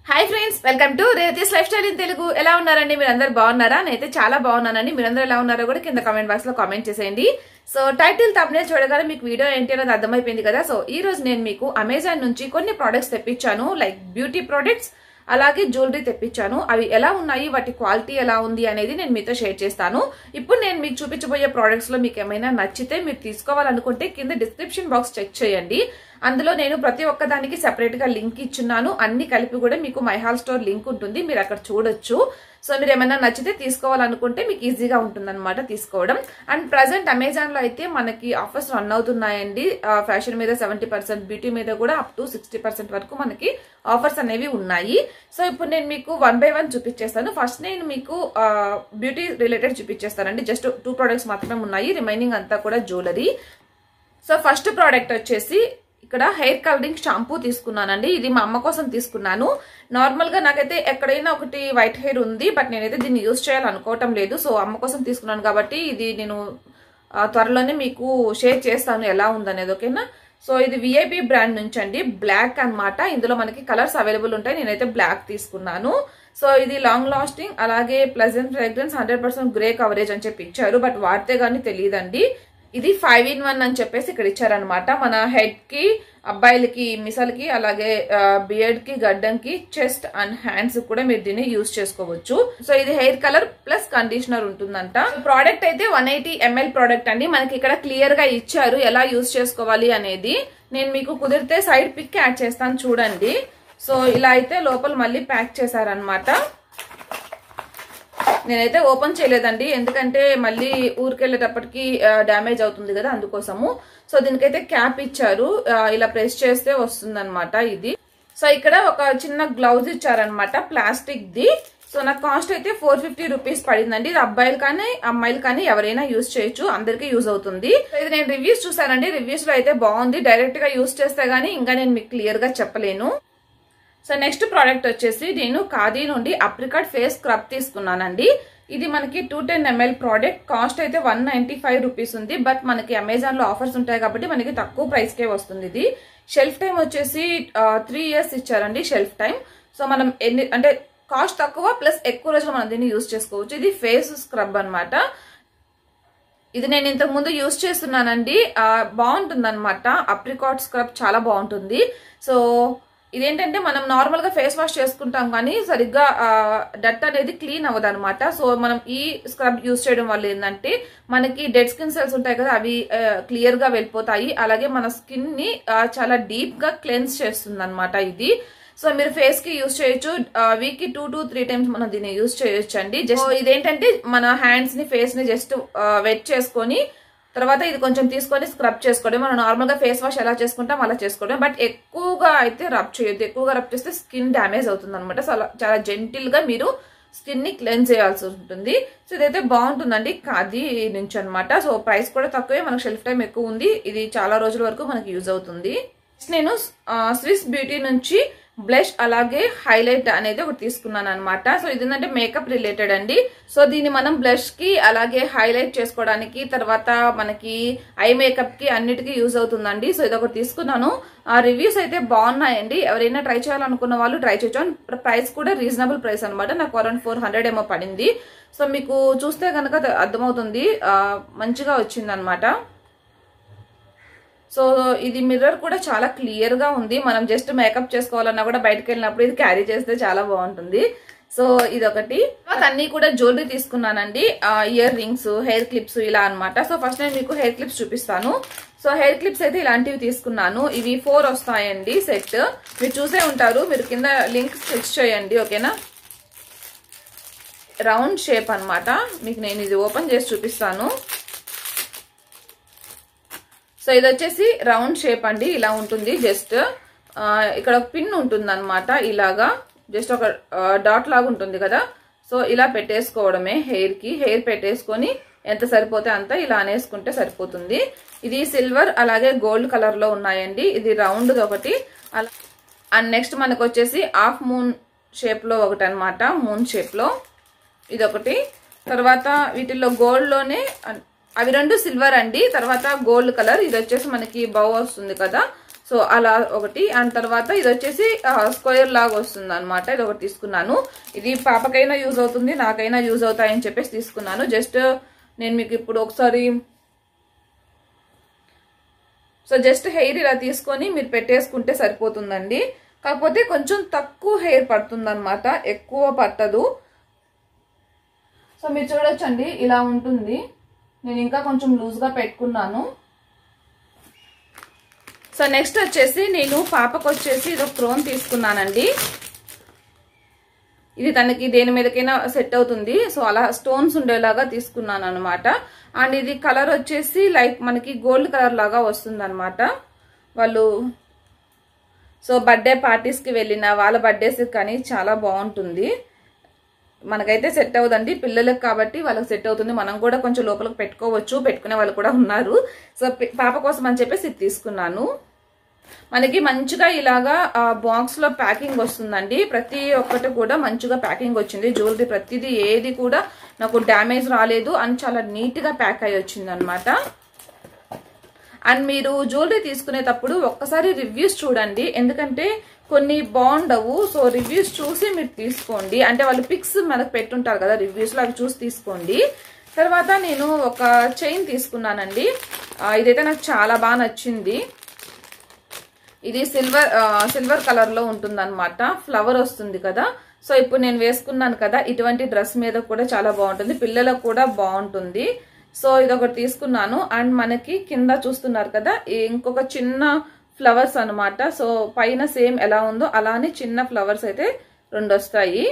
hi friends welcome to Rethi's lifestyle in Telugu ఎలా ఉన్నారండి మీరు అందరు బాగున్నారా నేనైతే చాలా బాగున్నానండి మీరందరూ ఎలా ఉన్నారో కూడా కింద కామెంట్ బాక్స్ లో కామెంట్ చేసేయండి సో టైటిల్ తప్పనే చూడగానే మీకు వీడియో ఏంటి అనేది అర్థమైపోయింది కదా సో ఈ రోజు నేను మీకు అమెజాన్ నుంచి కొన్ని ప్రొడక్ట్స్ తెప్పించాను లైక్ బ్యూటీ ప్రొడక్ట్స్ అలాగే జ్యువెలరీ తెప్పించాను అవి ఎలా ఉన్నాయి వాటి క్వాలిటీ ఎలా ఉంది అనేది నేను మీతో షేర్ చేస్తాను ఇప్పుడు నేను మీకు చూపించబోయే ప్రోడక్ట్స్ లో మీకు ఏమైనా నచ్చితే మీరు తీసుకోవాలనుకుంటే కింద డిస్క్రిప్షన్ బాక్స్ చెక్ చేయండి అందులో నేను ప్రతి ఒక్క దానికి సెపరేట్ గా లింక్ ఇచ్చున్నాను అన్ని కలిపి కూడా మీకు మైహాల్ స్టోర్ లింక్ ఉంటుంది మీరు అక్కడ చూడొచ్చు సో మీరు ఏమైనా నచ్చితే తీసుకోవాలనుకుంటే మీకు ఈజీగా ఉంటుందన్నమాట తీసుకోవడం అండ్ ప్రజెంట్ అమెజాన్ లో అయితే మనకి ఆఫర్స్ రన్ అవుతున్నాయండి ఫ్యాషన్ మీద సెవెంటీ పర్సెంట్ బ్యూటీ మీద కూడా అప్ టు సిక్స్టీ పర్సెంట్ వరకు మనకి ఆఫర్స్ అనేవి ఉన్నాయి సో ఇప్పుడు నేను మీకు వన్ బై వన్ చూపించేస్తాను ఫస్ట్ నేను మీకు బ్యూటీ రిలేటెడ్ చూపించేస్తానండి జస్ట్ టూ ప్రొడక్ట్స్ మాత్రమే ఉన్నాయి రిమైనింగ్ అంతా కూడా జ్యువెలరీ సో ఫస్ట్ ప్రోడక్ట్ వచ్చేసి ఇక్కడ హెయిర్ కలరింగ్ షాంపూ తీసుకున్నానండి ఇది మా అమ్మ కోసం తీసుకున్నాను నార్మల్ గా నాకైతే ఎక్కడైనా ఒకటి వైట్ హెయిర్ ఉంది బట్ నేనైతే దీన్ని యూజ్ చేయాలనుకోవటం లేదు సో అమ్మ కోసం తీసుకున్నాను కాబట్టి ఇది నేను త్వరలోనే మీకు షేర్ చేస్తాను ఎలా ఉందనేది ఓకేనా సో ఇది విఐపి బ్రాండ్ నుంచి అండి బ్లాక్ అనమాట ఇందులో మనకి కలర్స్ అవైలబుల్ ఉంటాయి నేనైతే బ్లాక్ తీసుకున్నాను సో ఇది లాంగ్ లాస్టింగ్ అలాగే pleasant fragrance hundred percent grey coverage అని చెప్పి ఇచ్చారు బట్ వాడితే గానీ తెలియదండి ఇది ఫైవ్ ఇన్ వన్ అని చెప్పేసి ఇక్కడ ఇచ్చారనమాట మన హెడ్ కి అబ్బాయిలకి మిసల్కి అలాగే బియర్డ్ కి గడ్డంకి చెస్ట్ అండ్ హ్యాండ్స్ కూడా మీరు దీన్ని యూజ్ చేసుకోవచ్చు సో ఇది హెయిర్ కలర్ ప్లస్ కండిషనర్ ఉంటుందంట ప్రోడక్ట్ అయితే వన్ ఎయిటీ ఎంఎల్ ప్రోడక్ట్ అండి మనకి ఇక్కడ క్లియర్ గా ఇచ్చారు ఎలా యూజ్ చేసుకోవాలి అనేది నేను మీకు కుదిరితే సైడ్ పిక్ యాడ్ చేస్తాను చూడండి సో ఇలా అయితే లోపల మళ్ళీ ప్యాక్ చేశారనమాట నేనైతే ఓపెన్ చేయలేదండి ఎందుకంటే మళ్ళీ ఊరికెళ్ళేటప్పటికి డ్యామేజ్ అవుతుంది కదా అందుకోసము సో దీనికైతే క్యాప్ ఇచ్చారు ఇలా ప్రెస్ చేస్తే వస్తుంది ఇది సో ఇక్కడ ఒక చిన్న గ్లౌజ్ ఇచ్చారనమాట ప్లాస్టిక్ ది సో నాకు కాస్ట్ అయితే ఫోర్ ఫిఫ్టీ రూపీస్ పడిందండి ఇది అబ్బాయిలు కానీ అమ్మాయిలు కానీ ఎవరైనా యూజ్ చేయొచ్చు అందరికీ యూజ్ అవుతుంది ఇది నేను రివ్యూస్ చూసానండి రివ్యూస్ లో అయితే బాగుంది డైరెక్ట్ గా యూజ్ చేస్తే గానీ ఇంకా నేను మీకు క్లియర్ గా చెప్పలేను సో నెక్స్ట్ ప్రోడక్ట్ వచ్చేసి నేను ఖాదీ నుండి అప్రికాట్ ఫేస్ స్క్రబ్ తీసుకున్నానండి ఇది మనకి two ten ML product cost అయితే వన్ నైన్టీ ఫైవ్ రూపీస్ ఉంది బట్ మనకి అమెజాన్ లో ఆఫర్స్ ఉంటాయి కాబట్టి మనకి తక్కువ ప్రైస్ కే వస్తుంది ఇది షెల్ఫ్ టైం వచ్చేసి త్రీ ఇయర్స్ ఇచ్చారండి షెల్ఫ్ టైం సో మనం ఎన్ని అంటే కాస్ట్ తక్కువ ప్లస్ ఎక్కువ రోజులు మనం దీన్ని యూజ్ చేసుకోవచ్చు ఇది ఫేస్ స్క్రబ్ అనమాట ఇది నేను ఇంతకు ముందు యూజ్ చేస్తున్నానండి బాగుంటుంది అనమాట అప్రికాట్ స్క్రబ్ చాలా బాగుంటుంది సో ఇదేంటంటే మనం నార్మల్ గా ఫేస్ వాష్ చేసుకుంటాం కానీ సరిగ్గా డట్ అనేది క్లీన్ అవ్వదు అనమాట సో మనం ఈ స్క్రబ్ యూస్ చేయడం వల్ల ఏంటంటే మనకి డెడ్ స్కిన్ సెల్స్ ఉంటాయి కదా అవి క్లియర్ గా వెళ్ళిపోతాయి అలాగే మన స్కిన్ ని చాలా డీప్ గా క్లెన్స్ చేస్తుంది అనమాట ఇది సో మీరు ఫేస్ కి యూజ్ చేయొచ్చు వీక్ కి టూ టు త్రీ టైమ్స్ మనం దీన్ని యూజ్ చేయొచ్చు అండి జస్ట్ ఇదేంటంటే మన హ్యాండ్స్ ని ఫేస్ ని జస్ట్ వెట్ చేసుకొని తర్వాత ఇది కొంచెం తీసుకొని స్క్రబ్ చేసుకోవడం మనం నార్మల్ గా ఫేస్ వాష్ ఎలా చేసుకుంటాం అలా చేసుకోవడం బట్ ఎక్కువగా అయితే రబ్ చేయొద్దు ఎక్కువగా రబ్ చేస్తే స్కిన్ డ్యామేజ్ అవుతుంది అనమాట చాలా జెంటిల్ గా మీరు స్కిన్ ని క్లెన్స్ చేయాల్సి ఉంటుంది సో ఇదైతే బాగుంటుందండి ఖాదీ నుంచి అనమాట సో ప్రైస్ కూడా తక్కువే మనకు షెల్ఫ్ టైం ఎక్కువ ఉంది ఇది చాలా రోజుల వరకు మనకి యూజ్ అవుతుంది నేను స్విస్ బ్యూటీ నుంచి బ్లష్ అలాగే హైలైట్ అనేది ఒకటి తీసుకున్నాను అనమాట సో ఇది ఏంటంటే మేకప్ రిలేటెడ్ అండి సో దీన్ని మనం బ్లష్ కి అలాగే హైలైట్ చేసుకోవడానికి తర్వాత మనకి ఐ మేకప్ కి అన్నిటికీ యూజ్ అవుతుందండి సో ఇది ఒకటి తీసుకున్నాను ఆ రివ్యూస్ అయితే బాగున్నాయండి ఎవరైనా ట్రై చేయాలనుకున్న వాళ్ళు ట్రై చేయొచ్చు ప్రైస్ కూడా రీజనబుల్ ప్రైస్ అనమాట నాకు అరౌండ్ ఫోర్ హండ్రెడ్ ఏమో పడింది సో మీకు చూస్తే కనుక అర్థమవుతుంది మంచిగా వచ్చింది అనమాట సో ఇది మిర్రర్ కూడా చాలా క్లియర్ గా ఉంది మనం జస్ట్ మేకప్ చేసుకోవాలన్నా కూడా బయటకు వెళ్ళినప్పుడు ఇది క్యారీ చేస్తే చాలా బాగుంటుంది సో ఇది ఒకటి అన్ని కూడా జ్యువెలరీ తీసుకున్నానండి ఇయర్ రింగ్స్ హెయిర్ క్లిప్స్ ఇలా అనమాట సో ఫస్ట్ నేను మీకు హెయిర్ క్లిప్స్ చూపిస్తాను సో హెయిర్ క్లిప్స్ అయితే ఇలాంటివి తీసుకున్నాను ఇవి ఫోర్ వస్తాయండి సెట్ మీరు చూసే ఉంటారు మీరు కింద లింక్ స్టిచ్ చేయండి ఓకేనా రౌండ్ షేప్ అనమాట మీకు నేను ఇది ఓపెన్ చేసి చూపిస్తాను సో ఇది వచ్చేసి రౌండ్ షేప్ అండి ఇలా ఉంటుంది జస్ట్ ఇక్కడ ఒక పిన్ ఉంటుంది అనమాట ఇలాగా జస్ట్ ఒక డాట్ లాగా ఉంటుంది కదా సో ఇలా పెట్టేసుకోవడమే హెయిర్ కి హెయిర్ పెట్టేసుకొని ఎంత సరిపోతే అంత ఇలా అనేసుకుంటే సరిపోతుంది ఇది సిల్వర్ అలాగే గోల్డ్ కలర్ లో ఉన్నాయండి ఇది రౌండ్ ఒకటి అండ్ నెక్స్ట్ మనకు వచ్చేసి హాఫ్ మూన్ షేప్ లో ఒకటి అనమాట మూన్ షేప్ లో ఇది ఒకటి తర్వాత వీటిల్లో గోల్డ్ లోనే అవి రెండు సిల్వర్ అండి తర్వాత గోల్డ్ కలర్ ఇది వచ్చేసి మనకి బౌ వస్తుంది కదా సో అలా ఒకటి అండ్ తర్వాత ఇది వచ్చేసి స్క్వేర్ లాగా వస్తుంది అనమాట ఇది ఒకటి తీసుకున్నాను ఇది పాపకైనా యూజ్ అవుతుంది నాకైనా యూజ్ అవుతాయని చెప్పేసి తీసుకున్నాను జస్ట్ నేను మీకు ఇప్పుడు ఒకసారి సో జస్ట్ హెయిర్ ఇలా తీసుకొని మీరు పెట్టేసుకుంటే సరిపోతుందండి కాకపోతే కొంచెం తక్కువ హెయిర్ పడుతుంది అనమాట ఎక్కువ పట్టదు సో మీరు చూడొచ్చండి ఇలా ఉంటుంది నేను ఇంకా కొంచెం లూజ్గా పెట్టుకున్నాను సో నెక్స్ట్ వచ్చేసి నేను పాపకు వచ్చేసి ఇది ఒక క్రోన్ తీసుకున్నానండి ఇది తనకి దేని మీదకైనా సెట్ అవుతుంది సో అలా స్టోన్స్ ఉండేలాగా తీసుకున్నాను అనమాట అండ్ ఇది కలర్ వచ్చేసి లైక్ మనకి గోల్డ్ కలర్ లాగా వస్తుంది అనమాట వాళ్ళు సో బర్త్డే పార్టీస్కి వెళ్ళిన వాళ్ళ బర్త్డేస్కి కానీ చాలా బాగుంటుంది మనకైతే సెట్ అవుదండి పిల్లలకు కాబట్టి వాళ్ళకి సెట్ అవుతుంది మనం కూడా కొంచెం లోపలికి పెట్టుకోవచ్చు పెట్టుకునే వాళ్ళు కూడా ఉన్నారు సో పాప కోసం అని చెప్పేసి ఇది తీసుకున్నాను మనకి మంచిగా ఇలాగా బాక్స్ లో ప్యాకింగ్ వస్తుందండి ప్రతి ఒక్కటి కూడా మంచిగా ప్యాకింగ్ వచ్చింది జ్యువెలరీ ప్రతిదీ ఏది కూడా నాకు డ్యామేజ్ రాలేదు అని చాలా నీట్ గా ప్యాక్ అయి వచ్చింది అనమాట అండ్ మీరు జ్యువెలరీ తీసుకునేటప్పుడు ఒక్కసారి రివ్యూస్ చూడండి ఎందుకంటే కొన్ని బాగుండవు సో రివ్యూస్ చూసి మీరు తీసుకోండి అంటే వాళ్ళు పిక్స్ మనకు పెట్టుంటారు కదా రివ్యూస్లో అవి చూసి తీసుకోండి తర్వాత నేను ఒక చైన్ తీసుకున్నానండి ఇదైతే నాకు చాలా బాగా నచ్చింది ఇది సిల్వర్ సిల్వర్ కలర్ లో ఉంటుంది అనమాట ఫ్లవర్ వస్తుంది కదా సో ఇప్పుడు నేను వేసుకున్నాను కదా ఇటువంటి డ్రెస్ మీద కూడా చాలా బాగుంటుంది పిల్లలకు కూడా బాగుంటుంది సో ఇది ఒకటి తీసుకున్నాను అండ్ మనకి కింద చూస్తున్నారు కదా ఇంకొక చిన్న ఫ్లవర్స్ అనమాట సో పైన సేమ్ ఎలా ఉందో అలానే చిన్న ఫ్లవర్స్ అయితే రెండు వస్తాయి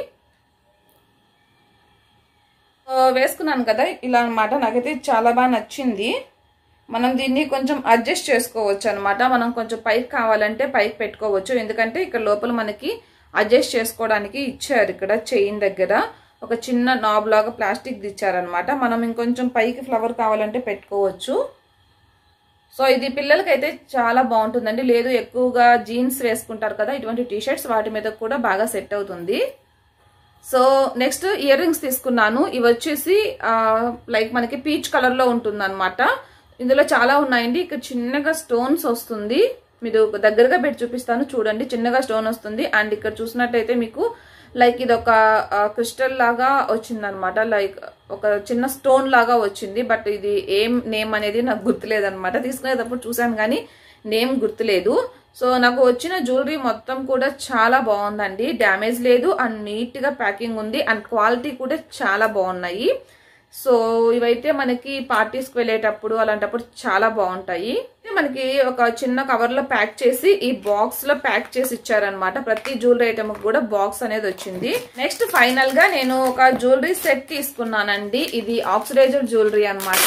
వేసుకున్నాను కదా ఇలా అనమాట నాకైతే చాలా బాగా నచ్చింది మనం దీన్ని కొంచెం అడ్జస్ట్ చేసుకోవచ్చు అనమాట మనం కొంచెం పైకి కావాలంటే పైకి పెట్టుకోవచ్చు ఎందుకంటే ఇక్కడ లోపల మనకి అడ్జస్ట్ చేసుకోవడానికి ఇచ్చారు ఇక్కడ చైన్ దగ్గర ఒక చిన్న నాబ్ లాగా ప్లాస్టిక్ ఇచ్చారనమాట మనం ఇంకొంచెం పైకి ఫ్లవర్ కావాలంటే పెట్టుకోవచ్చు సో ఇది పిల్లలకైతే చాలా బాగుంటుందండి లేదు ఎక్కువగా జీన్స్ వేసుకుంటారు కదా ఇటువంటి టీషర్ట్స్ వాటి మీద కూడా బాగా సెట్ అవుతుంది సో నెక్స్ట్ ఇయర్ రింగ్స్ తీసుకున్నాను ఇవి వచ్చేసి లైక్ మనకి పీచ్ కలర్ లో ఉంటుంది అనమాట ఇందులో చాలా ఉన్నాయండి ఇక్కడ చిన్నగా స్టోన్స్ వస్తుంది మీరు దగ్గరగా పెట్టి చూపిస్తాను చూడండి చిన్నగా స్టోన్ వస్తుంది అండ్ ఇక్కడ చూసినట్టయితే మీకు లైక్ ఇది ఒక క్రిస్టల్ లాగా వచ్చింది అనమాట లైక్ ఒక చిన్న స్టోన్ లాగా వచ్చింది బట్ ఇది ఏం నేమ్ అనేది నాకు గుర్తులేదనమాట తీసుకునేటప్పుడు చూసాను కానీ నేమ్ గుర్తులేదు సో నాకు వచ్చిన జ్యువెలరీ మొత్తం కూడా చాలా బాగుందండి డ్యామేజ్ లేదు అండ్ నీట్గా ప్యాకింగ్ ఉంది అండ్ క్వాలిటీ కూడా చాలా బాగున్నాయి సో ఇవైతే మనకి పార్టీస్కి వెళ్ళేటప్పుడు అలాంటప్పుడు చాలా బాగుంటాయి మనకి ఒక చిన్న కవర్ లో ప్యాక్ చేసి ఈ బాక్స్ లో ప్యాక్ చేసి ఇచ్చారనమాట ప్రతి జ్యువెలరీ ఐటమ్ కూడా బాక్స్ అనేది వచ్చింది నెక్స్ట్ ఫైనల్ గా నేను ఒక జ్యువెలరీ సెట్ తీసుకున్నానండి ఇది ఆక్సిడైజర్ జ్యువెలరీ అనమాట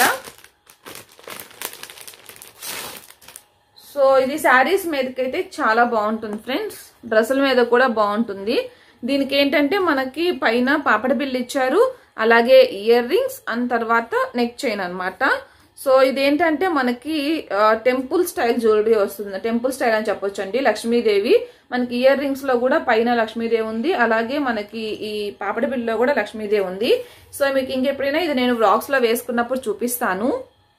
సో ఇది శారీస్ మీదకైతే చాలా బాగుంటుంది ఫ్రెండ్స్ డ్రెస్సుల మీద కూడా బాగుంటుంది దీనికి ఏంటంటే మనకి పైన పాపడ బిల్లు ఇచ్చారు అలాగే ఇయర్ రింగ్స్ అండ్ తర్వాత నెక్ చైన్ అనమాట సో ఇదేంటంటే మనకి టెంపుల్ స్టైల్ జ్యువెలరీ వస్తుంది టెంపుల్ స్టైల్ అని చెప్పొచ్చు అండి లక్ష్మీదేవి మనకి ఇయర్ రింగ్స్ లో కూడా పైన లక్ష్మీదేవి ఉంది అలాగే మనకి ఈ పాపడ బిల్లులో కూడా లక్ష్మీదేవి ఉంది సో మీకు ఇంకెప్పుడైనా ఇది నేను వ్లాగ్స్ లో వేసుకున్నప్పుడు చూపిస్తాను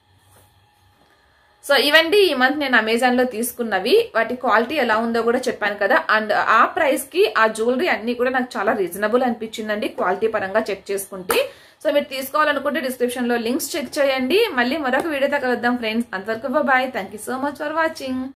సో ఇవండి ఈ మంత్ నేను అమెజాన్ లో తీసుకున్నవి వాటి క్వాలిటీ ఎలా ఉందో కూడా చెప్పాను కదా అండ్ ఆ ప్రైస్ కి ఆ జ్యువెలరీ అన్ని కూడా నాకు చాలా రీజనబుల్ అనిపించిందండి క్వాలిటీ పరంగా చెక్ చేసుకుంటే సో మీరు తీసుకోవాలనుకుంటే డిస్క్రిప్షన్ లో లింక్స్ చెక్ చేయండి మళ్ళీ మరొక వీడియోతో కలుద్దాం ఫ్రెండ్స్ అంతవరకు bye thank so much for watching